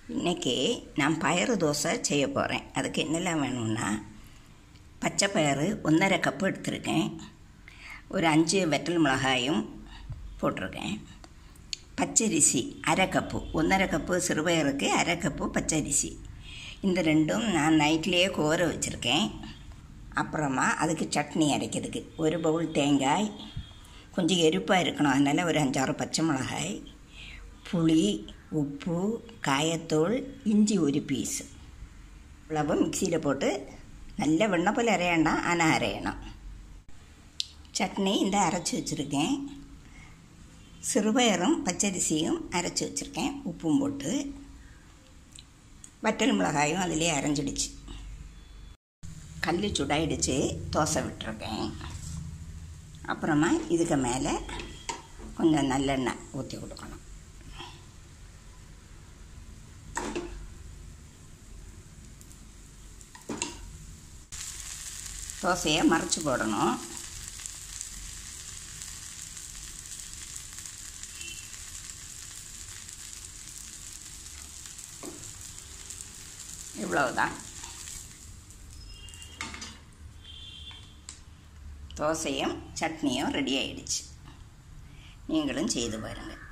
இன்றைக்கி நான் பயறு தோசை செய்ய போகிறேன் அதுக்கு என்னெல்லாம் வேணும்னா பச்சை பயிறு ஒன்றரை கப்பு எடுத்திருக்கேன் ஒரு அஞ்சு வெட்டல் மிளகாயும் போட்டிருக்கேன் பச்சரிசி அரை கப்பு ஒன்றரை கப்பு சிறுபயருக்கு அரை கப்பு பச்சரிசி இந்த ரெண்டும் நான் நைட்லேயே கோர வச்சுருக்கேன் அப்புறமா அதுக்கு சட்னி அரைக்கிறதுக்கு ஒரு பவுல் தேங்காய் கொஞ்சம் எரிப்பாக இருக்கணும் அதனால் ஒரு அஞ்சாறு பச்சை மிளகாய் புளி உப்பு காயத்தூள் இஞ்சி ஒரு பீஸ் இவ்வளவு மிக்சியில் போட்டு நல்ல வெண்ணெய் போல் அரையண்டாம் ஆனால் அரையணும் சட்னி இந்த அரைச்சி வச்சுருக்கேன் சிறுபயரும் பச்சரிசியும் அரைச்சி வச்சுருக்கேன் உப்பும் போட்டு வட்டல் மிளகாயும் அதிலே அரைஞ்சிடுச்சு கல் சுடாயிடுச்சு தோசை விட்டுருக்கேன் அப்புறமா இதுக்கு மேலே கொஞ்சம் நல்லெண்ணெய் ஊற்றி கொடுக்கணும் தோசையை மறைச்சி போடணும் இவ்வளவுதான் தோசையும் சட்னியும் ரெடி ஆயிடுச்சு நீங்களும் செய்து பாருங்கள்